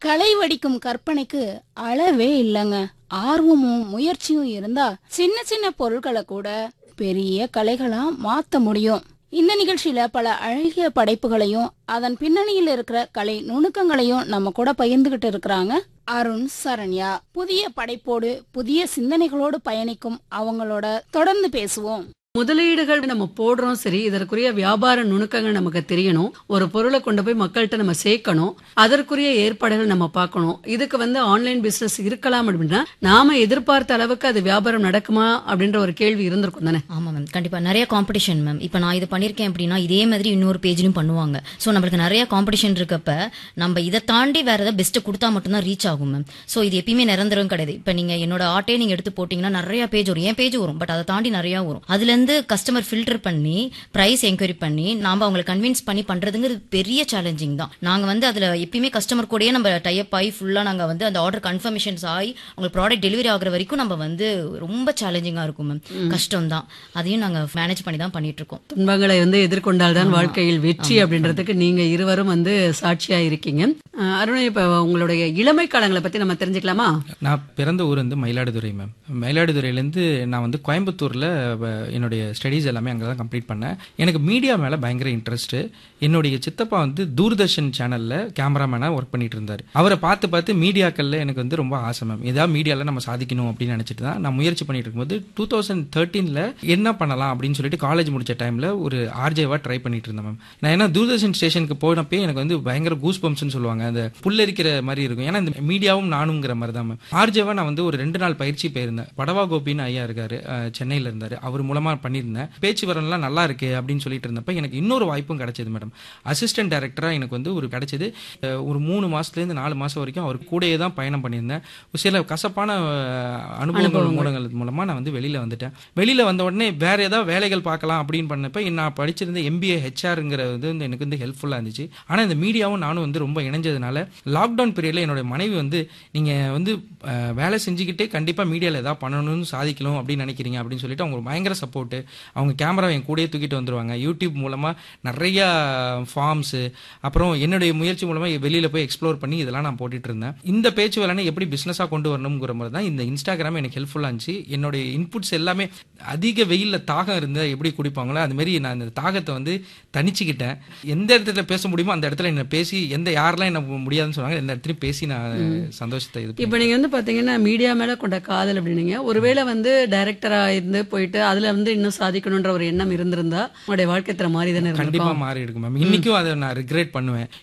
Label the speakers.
Speaker 1: களை வடிக்கும் கற்பனைக்கு அளவே இல்லைங்க ஆர்வமும் முயற்சியும் இருந்தா சின்ன சின்ன பொருட்களை கூட பெரிய கலைகளா மாத்த முடியும் இந்த நிகழ்ச்சியில பல அழகிய படைப்புகளையும் அதன் பின்னணியில் இருக்கிற கலை நுணுக்கங்களையும் நம்ம கூட பகிர்ந்துகிட்டு இருக்கிறாங்க அருண் சரண்யா புதிய படைப்போடு புதிய சிந்தனைகளோடு பயணிக்கும் அவங்களோட தொடர்ந்து பேசுவோம்
Speaker 2: முதலீடுகள் நம்ம போடுறோம் சரி இதற்குரிய வியாபார நுணுக்கங்கள் நமக்கு தெரியணும் ஒரு பொருளை கொண்டு போய் மக்கள்கிட்ட நம்ம சேர்க்கணும் அதற்குரிய ஏற்பாடுகள் நம்ம பார்க்கணும் இதுக்கு வந்து ஆன்லைன் பிசினஸ் இருக்கலாம் அப்படின்னா நாம எதிர்பார்த்த அளவுக்கு அது வியாபாரம் நடக்குமா அப்படின்ற ஒரு கேள்வி இருந்திருக்கும் தானே
Speaker 3: ஆமா மேம் கண்டிப்பா நிறைய காம்படிஷன் மேம் இப்போ நான் இது பண்ணிருக்கேன் அப்படின்னா இதே மாதிரி இன்னொரு பேஜ்லயும் பண்ணுவாங்க ஸோ நம்மளுக்கு நிறைய காம்படிஷன் இருக்கப்ப நம்ம இதை தாண்டி வேற ஏதாவது பெஸ்ட் கொடுத்தா மட்டும்தான் ரீச் ஆகும் மேம் ஸோ இது எப்பயுமே நிரந்தரம் கிடையாது இப்போ நீங்க என்னோட ஆட்டே நீங்க எடுத்து போட்டீங்கன்னா நிறைய பேஜ் வரும் என் பேஜ் வரும் பட் அதை தாண்டி நிறைய வரும் அதுல இருந்து கஸ்டமர் ஃபில்டர் பண்ணி பிரைஸ் என்கொயரி பண்ணி நாம அவங்களை கன்வின்ஸ் பண்ணி பண்றதுங்கிறது பெரிய சேலஞ்சிங் தான் நாங்க வந்து அதுல எப்பயுமே கஸ்டமர் கூடயே நம்ம டைப் ஆகி ஃபுல்லா நாங்க வந்து அந்த ஆர்டர் கன்ஃபர்மேஷன்ஸ் ஆகி உங்களுக்கு ப்ராடக்ட் டெலிவரி ஆகுற வரைக்கும் நம்ம வந்து ரொம்ப சேலஞ்சிங்கா இருக்கும் மேம் கஷ்டம் தான் அதையும் நாங்க மேனேஜ் பண்ணி தான் பண்ணிட்டு இருக்கோம்
Speaker 2: துன்பங்களை வந்து எதிர்கொண்டால்தான் வாழ்க்கையில் வெற்றி அப்படின்றதுக்கு நீங்க இருவரும் வந்து சாட்சியா இருக்கீங்க அஹ் அருண் இப்ப உங்களுடைய இளமை காலங்களை பத்தி நம்ம தெரிஞ்சுக்கலாமா
Speaker 4: நான் பிறந்த ஊர் வந்து மயிலாடுதுறை மேம் மயிலாடுதுறையிலேருந்து நான் வந்து கோயம்புத்தூரில் என்னுடைய ஸ்டடீஸ் எல்லாமே அங்கே தான் கம்ப்ளீட் பண்ணேன் எனக்கு மீடியா மேலே பயங்கர இன்ட்ரெஸ்ட்டு என்னுடைய சித்தப்பா வந்து தூர்தர்ஷன் சேனலில் கேமராமேனாக ஒர்க் பண்ணிட்டு இருந்தார் அவரை பார்த்து பார்த்து மீடியாக்களில் எனக்கு வந்து ரொம்ப ஆசை மேம் ஏதாவது மீடியாவில் நம்ம சாதிக்கணும் அப்படின்னு நினச்சிட்டு தான் நான் முயற்சி பண்ணிட்டு இருக்கும்போது டூ தௌசண்ட் தேர்ட்டீனில் என்ன பண்ணலாம் அப்படின்னு சொல்லிட்டு காலேஜ் முடிச்ச டைமில் ஒரு ஆர்ஜேவாக ட்ரை பண்ணிட்டு இருந்தேன் மேம் நான் ஏன்னா தூர்தர்ஷன் ஸ்டேஷனுக்கு போனப்பே எனக்கு வந்து பயங்கர கூஸ் பம்ப்ஸ்னு சொல்லுவாங்க அந்த புல்லரிக்கிற மாதிரி இருக்கும் ஏன்னா இந்த மீடியாவும் நானுங்கிற மாதிரி தான் மேம் ஆர்ஜேவா நான் வந்து ஒரு ரெண்டு நாள் பயிற்சி போயிருந்தேன் படவா கோபின்னு ஐயா இருக்காரு அஹ், சென்னையில இருந்தாரு அவர் மூலமா பண்ணியிருந்தேன் பேச்சு வரலாம் நல்லா இருக்கு அப்படின்னு சொல்லிட்டு இருந்தப்ப எனக்கு இன்னொரு வாய்ப்பும் கிடைச்சது மேடம் அசிஸ்டன்ட் டைரக்டரா எனக்கு வந்து ஒரு கிடைச்சது அஹ், ஒரு மூணு மாசத்துலேருந்து நாலு மாசம் வரைக்கும் அவர் கூடயே தான் பயணம் பண்ணியிருந்தேன் சில கசப்பான அஹ், அனுபவங்கள் மூலங்கள் மூலமா நான் வந்து வெளியில வந்துட்டேன் வெளியில வந்த உடனே வேற ஏதாவது வேலைகள் பார்க்கலாம் அப்படின்னு பண்ணப்ப நான் படிச்சிருந்த எம்பிஏ ஹெச்ஆருங்கிறது வந்து எனக்கு வந்து ஹெல்ப்ஃபுல்லா இருந்துச்சு ஆனா இந்த மீடியாவும் நானும் வந்து ரொம்ப இணைஞ்சதுனால லாக்டவுன் பீரியட்ல என்னோட மனைவி வந்து நீங்க வந்து அஹ், வேலை செஞ்சுக்கிட்டே கண்டிப்பா மீடியால ஏதாவது பண்ணணும்னு சாதிக்கணும் அப்படின்னு நினைக்கிறீங்க அப்படின்னு சொல்லிட்டு அவங்க ஒரு பயங்கர சப்போர்ட் அவங்க கேமரா என் கூடயே தூக்கிட்டு வந்துருவாங்க யூடியூப் மூலமா நிறைய ஃபார்ம்ஸ் அப்புறம் என்னுடைய முயற்சி மூலமா வெளியில போய் எக்ஸ்ப்ளோர் பண்ணி இதெல்லாம் நான் போட்டுட்டு இருந்தேன் இந்த பேச்சு வேலைனை எப்படி பிசினஸா கொண்டு வரணுங்கிற மாதிரி தான் இந்த இன்ஸ்டாகிராம் எனக்கு ஹெல்ப்ஃபுல்லா இருந்துச்சு என்னுடைய இன்புட்ஸ் எல்லாமே அதிக வெயில்ல தாகம் இருந்தா எப்படி குடிப்பாங்களோ அது மாதிரி நான் இந்த தாகத்தை வந்து தனிச்சுக்கிட்டேன் எந்த இடத்துல பேச முடியுமோ அந்த இடத்துல என்ன பேசி எந்த யாரெல்லாம் என்ன முடியாதுன்னு சொன்னாங்க எந்த இடத்துலயும் பேசி நான் சந்தோஷத்தை இது
Speaker 2: இப்ப நீங்க வந்து பாத்தீங்கன்னா மீடியா மேல கொண்ட காதல் அப்படின்னீங்க ஒருவேளை வந்து டைரக்டரா இருந்து போயிட்டு அதுல வந்து இன்னும் சாதிக்கணும்ன்ற ஒரு எண்ணம் இருந்திருந்தா உங்களுடைய வாழ்க்கை தர மாறி தானே
Speaker 4: கண்டிப்பா
Speaker 2: இருந்திருக்கும்
Speaker 4: மாறி இருக்கு மேம் இன்னைக்கும் அதை நான் ரிக்ரெட் பண்ணுவேன்